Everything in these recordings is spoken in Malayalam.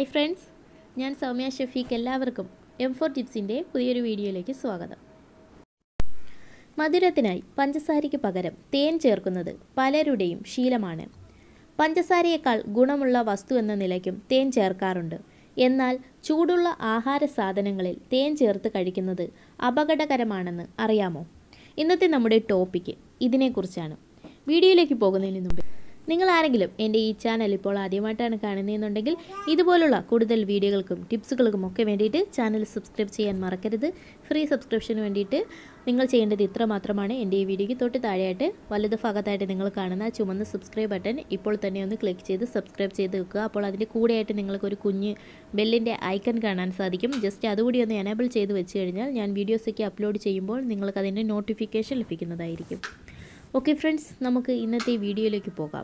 ഹായ് ഫ്രണ്ട്സ് ഞാൻ സൗമ്യ ഷഫീഖ് എല്ലാവർക്കും എം ഫോർ ടിപ്സിൻ്റെ പുതിയൊരു വീഡിയോയിലേക്ക് സ്വാഗതം മധുരത്തിനായി പഞ്ചസാരയ്ക്ക് പകരം തേൻ ചേർക്കുന്നത് പലരുടെയും ശീലമാണ് പഞ്ചസാരയേക്കാൾ ഗുണമുള്ള വസ്തു എന്ന നിലയ്ക്കും തേൻ ചേർക്കാറുണ്ട് എന്നാൽ ചൂടുള്ള ആഹാര സാധനങ്ങളിൽ തേൻ ചേർത്ത് കഴിക്കുന്നത് അപകടകരമാണെന്ന് അറിയാമോ ഇന്നത്തെ നമ്മുടെ ടോപ്പിക്ക് ഇതിനെക്കുറിച്ചാണ് വീഡിയോയിലേക്ക് പോകുന്നതിന് മുമ്പ് നിങ്ങൾ ആരെങ്കിലും എൻ്റെ ഈ ചാനൽ ഇപ്പോൾ ആദ്യമായിട്ടാണ് കാണുന്നതെന്നുണ്ടെങ്കിൽ ഇതുപോലുള്ള കൂടുതൽ വീഡിയോകൾക്കും ടിപ്സുകൾക്കും ഒക്കെ വേണ്ടിയിട്ട് ചാനൽ സബ്സ്ക്രൈബ് ചെയ്യാൻ മറക്കരുത് ഫ്രീ സബ്സ്ക്രിപ്ഷന് വേണ്ടിയിട്ട് നിങ്ങൾ ചെയ്യേണ്ടത് ഇത്ര മാത്രമാണ് എൻ്റെ ഈ വീഡിയോയ്ക്ക് തൊട്ട് താഴെയായിട്ട് വലത് ഭാഗത്തായിട്ട് നിങ്ങൾ കാണുന്ന ആ ചുമന്ന സബ്സ്ക്രൈബ് ബട്ടൺ ഇപ്പോൾ തന്നെ ഒന്ന് ക്ലിക്ക് ചെയ്ത് സബ്സ്ക്രൈബ് ചെയ്ത് വെക്കുക അപ്പോൾ അതിൻ്റെ കൂടെയായിട്ട് നിങ്ങൾക്കൊരു കുഞ്ഞ് ബെല്ലിൻ്റെ ഐക്കൺ കാണാൻ സാധിക്കും ജസ്റ്റ് അതുകൂടി ഒന്ന് എനേബിൾ ചെയ്ത് വെച്ച് കഴിഞ്ഞാൽ ഞാൻ വീഡിയോസൊക്കെ അപ്ലോഡ് ചെയ്യുമ്പോൾ നിങ്ങൾക്ക് അതിൻ്റെ നോട്ടിഫിക്കേഷൻ ലഭിക്കുന്നതായിരിക്കും ഓക്കെ ഫ്രണ്ട്സ് നമുക്ക് ഇന്നത്തെ വീഡിയോയിലേക്ക് പോകാം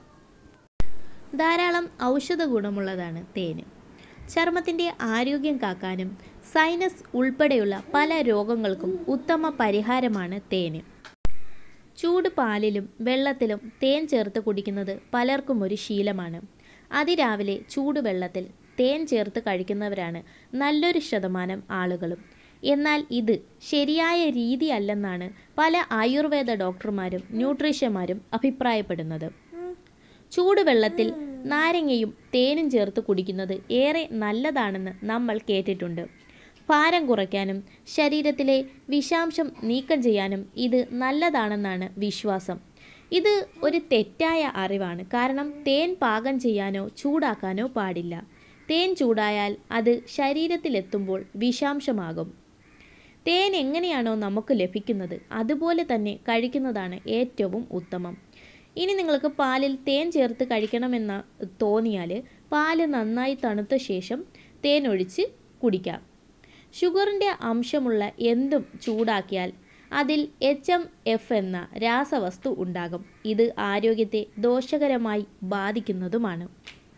ധാരാളം ഔഷധ ഗുണമുള്ളതാണ് തേന് ചർമ്മത്തിൻ്റെ ആരോഗ്യം കാക്കാനും സൈനസ് ഉൾപ്പെടെയുള്ള പല രോഗങ്ങൾക്കും ഉത്തമ പരിഹാരമാണ് തേന് ചൂട് പാലിലും വെള്ളത്തിലും തേൻ ചേർത്ത് കുടിക്കുന്നത് പലർക്കും ഒരു ശീലമാണ് അതിരാവിലെ ചൂടുവെള്ളത്തിൽ തേൻ ചേർത്ത് കഴിക്കുന്നവരാണ് നല്ലൊരു ശതമാനം ആളുകളും എന്നാൽ ഇത് ശരിയായ രീതിയല്ലെന്നാണ് പല ആയുർവേദ ഡോക്ടർമാരും ന്യൂട്രീഷ്യന്മാരും അഭിപ്രായപ്പെടുന്നത് ചൂടുവെള്ളത്തിൽ നാരങ്ങയും തേനും ചേർത്ത് കുടിക്കുന്നത് ഏറെ നല്ലതാണെന്ന് നമ്മൾ കേട്ടിട്ടുണ്ട് ഭാരം കുറയ്ക്കാനും ശരീരത്തിലെ വിഷാംശം നീക്കം ചെയ്യാനും ഇത് നല്ലതാണെന്നാണ് വിശ്വാസം ഇത് ഒരു തെറ്റായ അറിവാണ് കാരണം തേൻ പാകം ചെയ്യാനോ ചൂടാക്കാനോ പാടില്ല തേൻ ചൂടായാൽ അത് ശരീരത്തിലെത്തുമ്പോൾ വിഷാംശമാകും തേൻ എങ്ങനെയാണോ നമുക്ക് ലഭിക്കുന്നത് അതുപോലെ തന്നെ കഴിക്കുന്നതാണ് ഏറ്റവും ഉത്തമം ഇനി നിങ്ങൾക്ക് പാലിൽ തേൻ ചേർത്ത് കഴിക്കണമെന്ന് തോന്നിയാൽ പാല് നന്നായി തണുത്ത ശേഷം തേൻ ഒഴിച്ച് കുടിക്കാം ഷുഗറിൻ്റെ അംശമുള്ള എന്തും ചൂടാക്കിയാൽ അതിൽ എച്ച് എം എഫ് എന്ന രാസവസ്തു ഉണ്ടാകും ഇത് ആരോഗ്യത്തെ ദോഷകരമായി ബാധിക്കുന്നതുമാണ്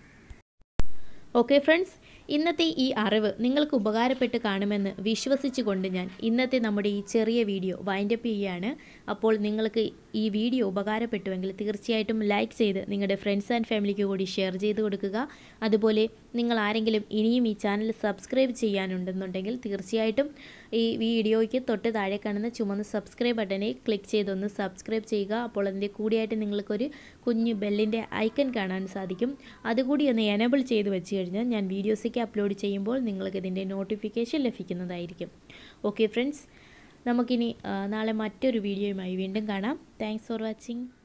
ഓക്കെ ഫ്രണ്ട്സ് ഇന്നത്തെ ഈ അറിവ് നിങ്ങൾക്ക് ഉപകാരപ്പെട്ട് കാണുമെന്ന് വിശ്വസിച്ചുകൊണ്ട് ഞാൻ ഇന്നത്തെ നമ്മുടെ ഈ ചെറിയ വീഡിയോ വൈൻഡപ്പ് ചെയ്യുകയാണ് അപ്പോൾ നിങ്ങൾക്ക് ഈ വീഡിയോ ഉപകാരപ്പെട്ടുവെങ്കിൽ തീർച്ചയായിട്ടും ലൈക്ക് ചെയ്ത് നിങ്ങളുടെ ഫ്രണ്ട്സ് ആൻഡ് ഫാമിലിക്ക് കൂടി ഷെയർ ചെയ്ത് കൊടുക്കുക അതുപോലെ നിങ്ങൾ ആരെങ്കിലും ഇനിയും ഈ ചാനൽ സബ്സ്ക്രൈബ് ചെയ്യാനുണ്ടെന്നുണ്ടെങ്കിൽ തീർച്ചയായിട്ടും ഈ വീഡിയോയ്ക്ക് തൊട്ട് താഴെ കാണുന്ന ചുമന്ന സബ്സ്ക്രൈബ് ബട്ടനെ ക്ലിക്ക് ചെയ്തൊന്ന് സബ്സ്ക്രൈബ് ചെയ്യുക അപ്പോൾ അതിൻ്റെ കൂടിയായിട്ട് നിങ്ങൾക്കൊരു കുഞ്ഞ് ബെല്ലിൻ്റെ ഐക്കൺ കാണാൻ സാധിക്കും അതുകൂടി ഒന്ന് എനേബിൾ ചെയ്ത് വെച്ച് കഴിഞ്ഞാൽ ഞാൻ വീഡിയോസൊക്കെ അപ്ലോഡ് ചെയ്യുമ്പോൾ നിങ്ങൾക്ക് ഇതിൻ്റെ നോട്ടിഫിക്കേഷൻ ലഭിക്കുന്നതായിരിക്കും ഓക്കെ ഫ്രണ്ട്സ് നമുക്കിനി നാളെ മറ്റൊരു വീഡിയോയുമായി വീണ്ടും കാണാം താങ്ക്സ് ഫോർ വാച്ചിങ്